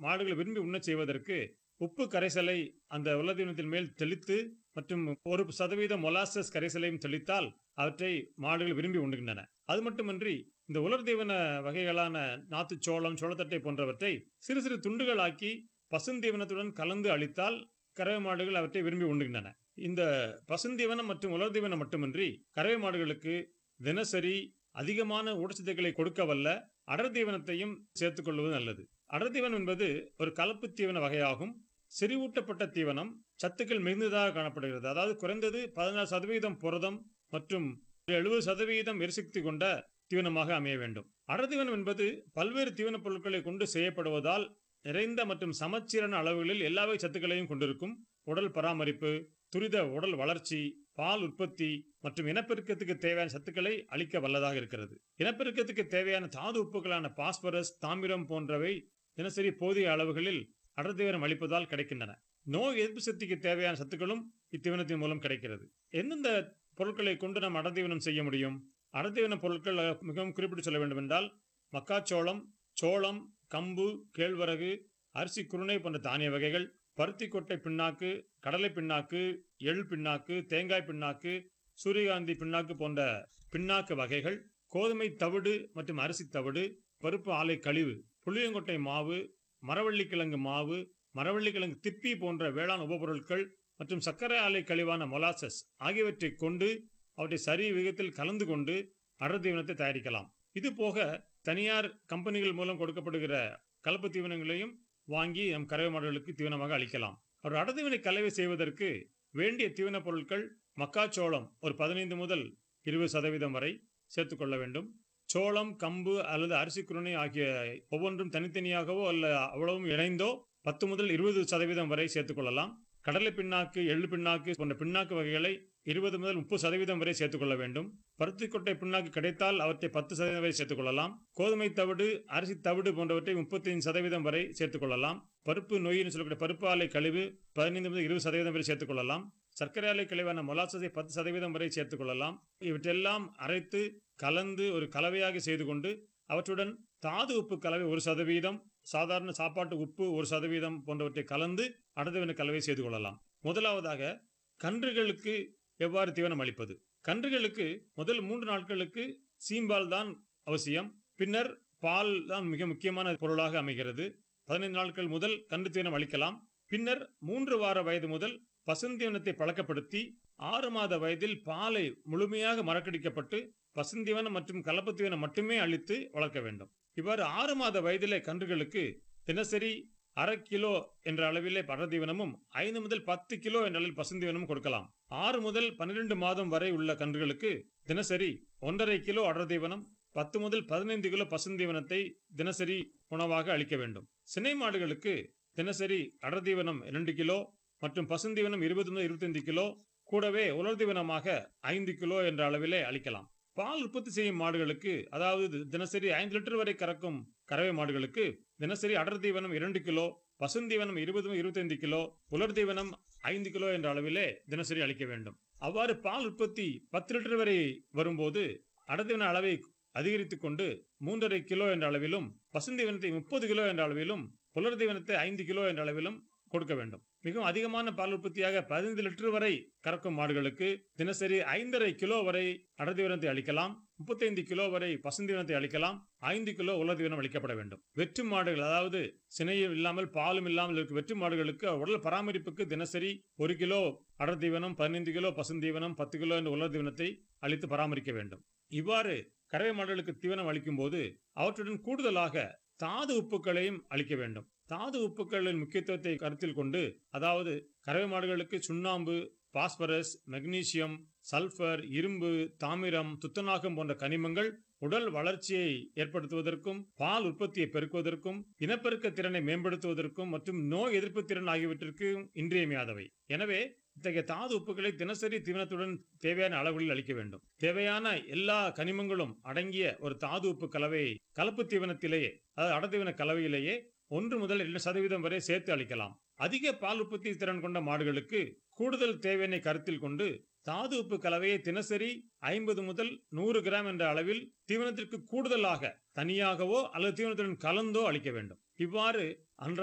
மாடுகள் விரும்பி உண்ணச் செய்வதற்கு உப்பு கரைசலை அந்த உலர்தீவனத்தின் மேல் தெளித்து மற்றும் ஒரு சதவீதம் மொலாசஸ் கரைசலையும் தெளித்தால் அவற்றை மாடுகள் விரும்பி உண்ணுகின்றன அது மட்டுமின்றி இந்த உலர்தீவன வகைகளான நாத்துச்சோளம் சோளத்தட்டை போன்றவற்றை சிறு சிறு துண்டுகளாக்கி பசுந்தீவனத்துடன் கலந்து அளித்தால் கறவை மாடுகள் அவற்றை விரும்பி உண்ணுகின்றன இந்த பசுந்தீவனம் மற்றும் உலர்தீவனம் மட்டுமின்றி கறவை மாடுகளுக்கு தினசரி அதிகமான ஊட்டச்சத்துக்களை கொடுக்க வல்ல அடர் தீவனத்தையும் சேர்த்துக் கொள்வது நல்லது அடர் தீவனம் என்பது ஒரு கலப்பு தீவன வகையாகும் செறிவூட்டப்பட்ட தீவனம் சத்துக்கள் மிகுந்ததாக காணப்படுகிறது அதாவது குறைந்தது பதினாறு சதவீதம் புரதம் மற்றும் எழுபது சதவீதம் எரிசக்தி கொண்ட தீவனமாக அமைய வேண்டும் அடர் தீவனம் என்பது பல்வேறு தீவனப் பொருட்களை கொண்டு செய்யப்படுவதால் நிறைந்த மற்றும் சமச்சீரான அளவுகளில் எல்லா வகை சத்துக்களையும் கொண்டிருக்கும் உடல் பராமரிப்பு துரித உடல் வளர்ச்சி பால் உற்பத்தி மற்றும் இனப்பெருக்கத்துக்கு தேவையான சத்துக்களை அளிக்க வல்லதாக இருக்கிறது இனப்பெருக்கத்துக்கு தேவையான தாது உப்புகளான பாஸ்பரஸ் தாமிரம் போன்றவை தினசரி போதிய அளவுகளில் அடர்தீவனம் அளிப்பதால் கிடைக்கின்றன நோய் எதிர்ப்பு சக்திக்கு தேவையான சத்துக்களும் இத்தீவனத்தின் மூலம் கிடைக்கிறது எந்தெந்த பொருட்களை கொண்டு நாம் அடர்தீவனம் செய்ய முடியும் அடர்தீவன பொருட்கள் அஹ், மிகவும் குறிப்பிட்டு சொல்ல வேண்டும் என்றால் மக்காச்சோளம் சோளம் கம்பு கேழ்வரகு அரிசி குருணை போன்ற தானிய வகைகள் பருத்தி கொட்டை பிண்ணாக்கு கடலை பிண்ணாக்கு எள் பிண்ணாக்கு தேங்காய் பிண்ணாக்கு சூரியகாந்தி பிண்ணாக்கு போன்ற பிண்ணாக்கு வகைகள் கோதுமை தவிடு மற்றும் அரிசி தவிடு பருப்பு ஆலை கழிவு புளியங்கொட்டை மாவு மரவள்ளிக்கிழங்கு மாவு மரவள்ளிக்கிழங்கு திப்பி போன்ற வேளாண் உபபொருட்கள் மற்றும் சர்க்கரை ஆலை கழிவான மொலாசஸ் ஆகியவற்றை கொண்டு அவற்றை சரி விகிதத்தில் கலந்து கொண்டு அடர் தீவனத்தை தயாரிக்கலாம் இது போக தனியார் கம்பெனிகள் மூலம் கொடுக்கப்படுகிற கலப்பு தீவனங்களையும் வாங்கி நம் கறவை மாடுகளுக்கு தீவனமாக அளிக்கலாம் ஒரு அடர்தீவனை கலவை செய்வதற்கு வேண்டிய தீவனப் பொருட்கள் மக்காச்சோளம் ஒரு பதினைந்து முதல் இருபது சதவீதம் வரை சேர்த்துக்கொள்ள வேண்டும் சோளம் கம்பு அல்லது அரிசி குருணை ஆகிய ஒவ்வொன்றும் தனித்தனியாகவோ அல்ல அவ்வளவும் இணைந்தோ பத்து முதல் இருபது சதவீதம் வரை சேர்த்துக்கொள்ளலாம் கடலை பிண்ணாக்கு எள்ளு பிண்ணாக்கு போன்ற பிண்ணாக்கு வகைகளை இருபது முதல் முப்பது சதவீதம் வரை சேர்த்துக்கொள்ள வேண்டும் பருத்தி கொட்டை பிண்ணாக்கு கிடைத்தால் அவற்றை பத்து சதவீதம் வரை சேர்த்துக்கொள்ளலாம் கோதுமை தவிடு அரிசி தவிடு போன்றவற்றை முப்பத்தைந்து சதவீதம் வரை சேர்த்துக்கொள்ளலாம் பருப்பு நொய்னு சொல்லக்கூடிய பருப்பு ஆலை கழிவு பதினைந்து முதல் இருபது சதவீதம் வரை சேர்த்துக்கொள்ளலாம் சர்க்கரை ஆலை கழிவான மொலாசஸை பத்து சதவீதம் வரை சேர்த்துக்கொள்ளலாம் இவற்றெல்லாம் அரைத்து கலந்து ஒரு கலவையாக செய்து கொண்டு அவற்றுடன் தாது உப்பு கலவை ஒரு சதவீதம் சாதாரண சாப்பாட்டு உப்பு ஒரு சதவீதம் போன்றவற்றை கலந்து அடர்தீவன கலவை செய்து கொள்ளலாம் முதலாவதாக கன்றுகளுக்கு எவ்வாறு தீவனம் அளிப்பது கன்றுகளுக்கு முதல் மூன்று நாட்களுக்கு சீம்பால் தான் அவசியம் பின்னர் பால் தான் மிக முக்கியமான பொருளாக அமைகிறது பதினைந்து நாட்கள் முதல் கன்று தீவனம் அளிக்கலாம் பின்னர் மூன்று வார வயது முதல் பசுந்தீவனத்தை பழக்கப்படுத்தி ஆறு மாத வயதில் பாலை முழுமையாக மறக்கடிக்கப்பட்டு பசுந்தீவனம் மற்றும் கலப்பு தீவனம் மட்டுமே அளித்து வளர்க்க வேண்டும் இவ்வாறு ஆறு மாத வயதிலே கன்றுகளுக்கு தினசரி அரை கிலோ என்ற அளவிலே பரதீவனமும் ஐந்து முதல் பத்து கிலோ என்ற அளவில் பசுந்தீவனமும் கொடுக்கலாம் ஆறு முதல் பன்னிரண்டு மாதம் வரை உள்ள கன்றுகளுக்கு தினசரி ஒன்றரை கிலோ அடர்தீவனம் பத்து முதல் பதினைந்து கிலோ பசுந்தீவனத்தை தினசரி உணவாக அளிக்க வேண்டும் சினை மாடுகளுக்கு தினசரி அடர்தீவனம் இரண்டு கிலோ மற்றும் பசுந்தீவனம் இருபது முதல் இருபத்தைந்து கிலோ கூடவே உலர்தீவனமாக ஐந்து கிலோ என்ற அளவிலே அளிக்கலாம் பால் உற்பத்தி செய்யும் மாடுகளுக்கு அதாவது தினசரி ஐந்து லிட்டர் வரை கறக்கும் கறவை மாடுகளுக்கு தினசரி அடர் தீவனம் இரண்டு கிலோ பசுந்தீவனம் இருபது இருபத்தைந்து கிலோ உலர் தீவனம் ஐந்து கிலோ என்ற அளவிலே தினசரி அளிக்க வேண்டும் அவ்வாறு பால் உற்பத்தி பத்து லிட்டர் வரை வரும்போது அடர்தீவன அளவை அதிகரித்துக் கொண்டு மூன்றரை கிலோ என்ற அளவிலும் பசுந்தீவனத்தை முப்பது கிலோ என்ற அளவிலும் புலர் தீவனத்தை ஐந்து கிலோ என்ற அளவிலும் கொடுக்க வேண்டும் மிகவும் அதிகமான பால் உற்பத்தியாக பதினைந்து லிட்டர் வரை கறக்கும் மாடுகளுக்கு தினசரி ஐந்தரை கிலோ வரை அடர்தீவனத்தை அளிக்கலாம் முப்பத்தைந்து கிலோ வரை பசுந்தீவனத்தை அளிக்கலாம் ஐந்து கிலோ உலர்தீவனம் அளிக்கப்பட வேண்டும் வெற்று மாடுகள் அதாவது சினையும் இல்லாமல் பாலும் இல்லாமல் இருக்கும் வெற்று மாடுகளுக்கு உடல் பராமரிப்புக்கு தினசரி ஒரு கிலோ அடர்தீவனம் பதினைந்து கிலோ பசுந்தீவனம் பத்து கிலோ என்ற உலர்தீவனத்தை அளித்து பராமரிக்க வேண்டும் இவ்வாறு கறவை மாடுகளுக்கு தீவனம் அளிக்கும் போது அவற்றுடன் கூடுதலாக தாது உப்புக்களையும் அளிக்க வேண்டும் தாது உப்புக்களின் முக்கியத்துவத்தை கருத்தில் கொண்டு அதாவது கறவை மாடுகளுக்கு சுண்ணாம்பு பாஸ்பரஸ் மெக்னீசியம் சல்பர் இரும்பு தாமிரம் துத்தநாகம் போன்ற கனிமங்கள் உடல் வளர்ச்சியை ஏற்படுத்துவதற்கும் பால் உற்பத்தியை பெருக்குவதற்கும் இனப்பெருக்க திறனை மேம்படுத்துவதற்கும் மற்றும் நோய் எதிர்ப்பு திறன் ஆகியவற்றிற்கு இன்றியமையாதவை எனவே இத்தகைய தாது உப்புகளை தினசரி தீவனத்துடன் தேவையான அளவுகளில் அளிக்க வேண்டும் தேவையான எல்லா கனிமங்களும் அடங்கிய ஒரு தாது உப்பு கலவையை கலப்பு தீவனத்திலேயே அதாவது அடதீவன கலவையிலேயே ஒன்று முதல் இரண்டு சதவீதம் வரை சேர்த்து அளிக்கலாம் அதிக பால் உற்பத்தி திறன் கொண்ட மாடுகளுக்கு கூடுதல் தேவையினை கருத்தில் கொண்டு தாது உப்பு கலவையை தினசரி ஐம்பது முதல் நூறு கிராம் என்ற அளவில் தீவனத்திற்கு கூடுதலாக தனியாகவோ அல்லது தீவனத்துடன் கலந்தோ அளிக்க வேண்டும் இவ்வாறு அன்றாட